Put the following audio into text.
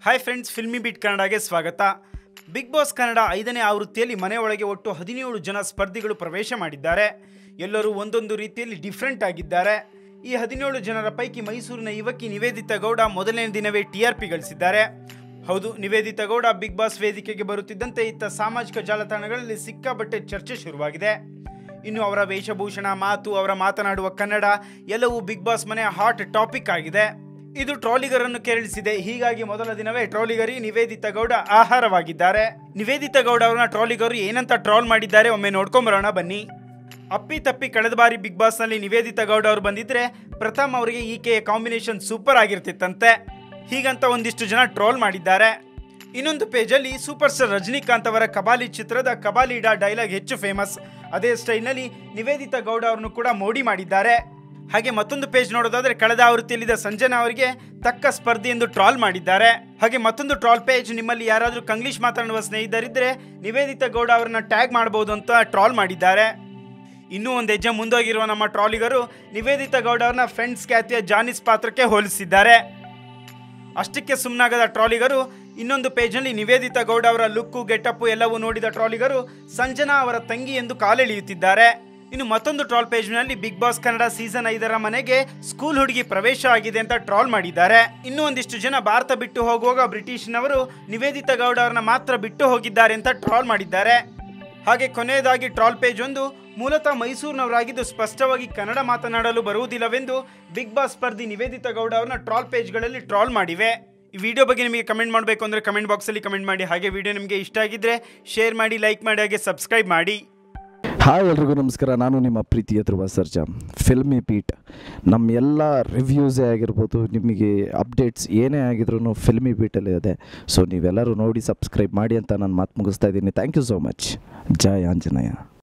hi friends Filmibeat ಕನ್ನಡಗೆ ಸ್ವಾಗತ Bigg Boss Kannada ಐದನೇ ಆವೃತ್ತಿಯಲ್ಲಿ ಮನೆ ಒಳಗೆ ಒಟ್ಟು ಹದಿನೇಳು ಜನ ಸ್ಪರ್ಧಿಗಳು ಪ್ರವೇಶ ಮಾಡಿದ್ದಾರೆ ಎಲ್ಲರೂ ಒಂದೊಂದು ರೀತಿಯಲ್ಲಿ ಡಿಫ್ರೆಂಟ್ ಆಗಿದ್ದಾರೆ ಈ ಹದಿನೇಳು ಜನರ ಪೈಕಿ ಮೈಸೂರಿನ ಯುವಕಿ ನಿವೇದಿತಾ ಗೌಡ ಮೊದಲನೇ ದಿನವೇ ಟಿ ಆರ್ ಪಿ ಗಳಿಸಿದ್ದಾರೆ ಹೌದು ನಿವೇದಿತಾ ಗೌಡ ಬಿಗ್ ಬಾಸ್ ವೇದಿಕೆಗೆ ಬರುತ್ತಿದ್ದಂತೆ ಇತ್ತ ಸಾಮಾಜಿಕ ಜಾಲತಾಣಗಳಲ್ಲಿ ಸಿಕ್ಕಾಪಟ್ಟೆ ಚರ್ಚೆ ಶುರುವಾಗಿದೆ ಇನ್ನು ಅವರ ವೇಷಭೂಷಣ ಮಾತು ಅವರ ಮಾತನಾಡುವ ಕನ್ನಡ ಎಲ್ಲವೂ ಬಿಗ್ ಬಾಸ್ ಮನೆ ಹಾಟ್ ಟಾಪಿಕ್ ಆಗಿದೆ ಇದು ಟ್ರಾಲಿಗರನ್ನು ಕೆರಳಿಸಿದೆ ಹೀಗಾಗಿ ಮೊದಲ ದಿನವೇ ಟ್ರಾಲಿಗರಿ ನಿವೇದಿತಾ ಗೌಡ ಆಹಾರವಾಗಿದ್ದಾರೆ ನಿವೇದಿತಾ ಗೌಡ ಅವರನ್ನ ಟ್ರಾಲಿಗರು ಏನಂತ ಟ್ರಾಲ್ ಮಾಡಿದ್ದಾರೆ ಒಮ್ಮೆ ನೋಡ್ಕೊಂಬರೋಣ ಬನ್ನಿ ಅಪ್ಪಿ ತಪ್ಪಿ ಕಳೆದ ಬಾರಿ ಬಿಗ್ ಬಾಸ್ನಲ್ಲಿ ನಿವೇದಿತಾ ಗೌಡ ಅವರು ಬಂದಿದ್ರೆ ಪ್ರಥಮ್ ಅವರಿಗೆ ಈಕೆಯ ಕಾಂಬಿನೇಷನ್ ಸೂಪರ್ ಆಗಿರ್ತಿತ್ತಂತೆ ಹೀಗಂತ ಒಂದಿಷ್ಟು ಜನ ಟ್ರೋಲ್ ಮಾಡಿದ್ದಾರೆ ಇನ್ನೊಂದು ಪೇಜಲ್ಲಿ ಸೂಪರ್ ಸ್ಟಾರ್ ರಜನಿಕಾಂತ್ ಅವರ ಕಬಾಲಿ ಚಿತ್ರದ ಕಬಾಲಿಡಾ ಡೈಲಾಗ್ ಹೆಚ್ಚು ಫೇಮಸ್ ಅದೇ ಸ್ಟೈಲ್ನಲ್ಲಿ ನಿವೇದಿತಾ ಗೌಡ ಅವರನ್ನು ಕೂಡ ಮೋಡಿ ಮಾಡಿದ್ದಾರೆ ಹಾಗೆ ಮತ್ತೊಂದು ಪೇಜ್ ನೋಡೋದಾದ್ರೆ ಕಳೆದ ಆವೃತ್ತಿಯಲ್ಲಿದ್ದ ಸಂಜನಾ ಅವರಿಗೆ ತಕ್ಕ ಸ್ಪರ್ಧೆ ಎಂದು ಟ್ರಾಲ್ ಮಾಡಿದ್ದಾರೆ ಹಾಗೆ ಮತ್ತೊಂದು ಟ್ರಾಲ್ ಪೇಜ್ ನಿಮ್ಮಲ್ಲಿ ಯಾರಾದರೂ ಕಂಗ್ಲೀಷ್ ಮಾತನಾಡುವ ಸ್ನೇಹಿತರಿದ್ದರೆ ನಿವೇದಿತಾ ಗೌಡ ಅವರನ್ನ ಟ್ಯಾಗ್ ಮಾಡಬಹುದು ಅಂತ ಟ್ರಾಲ್ ಮಾಡಿದ್ದಾರೆ ಇನ್ನೂ ಒಂದು ಹೆಜ್ಜೆ ಮುಂದೋಗಿರುವ ನಮ್ಮ ಟ್ರಾಲಿಗರು ನಿವೇದಿತಾ ಗೌಡ ಅವ್ರನ್ನ ಫ್ರೆಂಡ್ಸ್ ಖ್ಯಾತಿಯ ಜಾನಿಸ್ ಪಾತ್ರಕ್ಕೆ ಹೋಲಿಸಿದ್ದಾರೆ ಅಷ್ಟಕ್ಕೆ ಸುಮ್ಮನಾಗದ ಟ್ರಾಲಿಗರು ಇನ್ನೊಂದು ಪೇಜ್ನಲ್ಲಿ ನಿವೇದಿತಾ ಗೌಡ ಅವರ ಲುಕ್ಕು ಗೆಟಪ್ಪು ಎಲ್ಲವೂ ನೋಡಿದ ಟ್ರಾಲಿಗರು ಸಂಜನಾ ಅವರ ತಂಗಿ ಎಂದು ಕಾಲೆಳೆಯುತ್ತಿದ್ದಾರೆ ಇನ್ನು ಮತ್ತೊಂದು ಟ್ರಾಲ್ ಪೇಜ್ನಲ್ಲಿ ಬಿಗ್ ಬಾಸ್ ಕನ್ನಡ ಸೀಸನ್ ಐದರ ಮನೆಗೆ ಸ್ಕೂಲ್ ಹುಡುಗಿ ಪ್ರವೇಶ ಆಗಿದೆ ಅಂತ ಟ್ರಾಲ್ ಮಾಡಿದ್ದಾರೆ ಇನ್ನು ಒಂದಿಷ್ಟು ಜನ ಭಾರತ ಬಿಟ್ಟು ಹೋಗುವಾಗ ಬ್ರಿಟಿಷ್ನವರು ನಿವೇದಿತಾ ಗೌಡ ಅವರನ್ನ ಮಾತ್ರ ಬಿಟ್ಟು ಹೋಗಿದ್ದಾರೆ ಅಂತ ಟ್ರಾಲ್ ಮಾಡಿದ್ದಾರೆ ಹಾಗೆ ಕೊನೆಯದಾಗಿ ಟ್ರಾಲ್ ಪೇಜ್ ಒಂದು ಮೂಲತಃ ಮೈಸೂರಿನವರಾಗಿದ್ದು ಸ್ಪಷ್ಟವಾಗಿ ಕನ್ನಡ ಮಾತನಾಡಲು ಬರುವುದಿಲ್ಲವೆಂದು ಬಿಗ್ ಬಾಸ್ ಸ್ಪರ್ಧಿ ನಿವೇದಿತಾ ಗೌಡ ಅವ್ರನ್ನ ಟ್ರಾಲ್ ಪೇಜ್ಗಳಲ್ಲಿ ಟ್ರಾಲ್ ಮಾಡಿವೆ ಈ ವಿಡಿಯೋ ಬಗ್ಗೆ ನಿಮಗೆ ಕಮೆಂಟ್ ಮಾಡಬೇಕು ಅಂದರೆ ಕಮೆಂಟ್ ಬಾಕ್ಸಲ್ಲಿ ಕಮೆಂಟ್ ಮಾಡಿ ಹಾಗೆ ವಿಡಿಯೋ ನಿಮಗೆ ಇಷ್ಟ ಆಗಿದ್ದರೆ ಶೇರ್ ಮಾಡಿ ಲೈಕ್ ಮಾಡಿ ಹಾಗೆ ಸಬ್ಸ್ಕ್ರೈಬ್ ಮಾಡಿ ಹಾಯ್ ಎಲ್ರಿಗೂ ನಮಸ್ಕಾರ ನಾನು ನಿಮ್ಮ ಪ್ರೀತಿಯ ಧ್ರುವ ಸರ್ಜಾ ಫಿಲ್ಮಿ ಪೀಟ್ ನಮ್ಮ ಎಲ್ಲ ರಿವ್ಯೂಸೇ ಆಗಿರ್ಬೋದು ನಿಮಗೆ ಅಪ್ಡೇಟ್ಸ್ ಏನೇ ಆಗಿದ್ರು ಫಿಲ್ಮಿ ಬೀಟಲ್ಲಿ ಇದೆ ಸೊ ನೀವೆಲ್ಲರೂ ನೋಡಿ ಸಬ್ಸ್ಕ್ರೈಬ್ ಮಾಡಿ ಅಂತ ನಾನು ಮಾತು ಮುಗಿಸ್ತಾ ಇದ್ದೀನಿ ಥ್ಯಾಂಕ್ ಯು ಸೋ ಮಚ್ ಜೈ ಆಂಜನೇಯ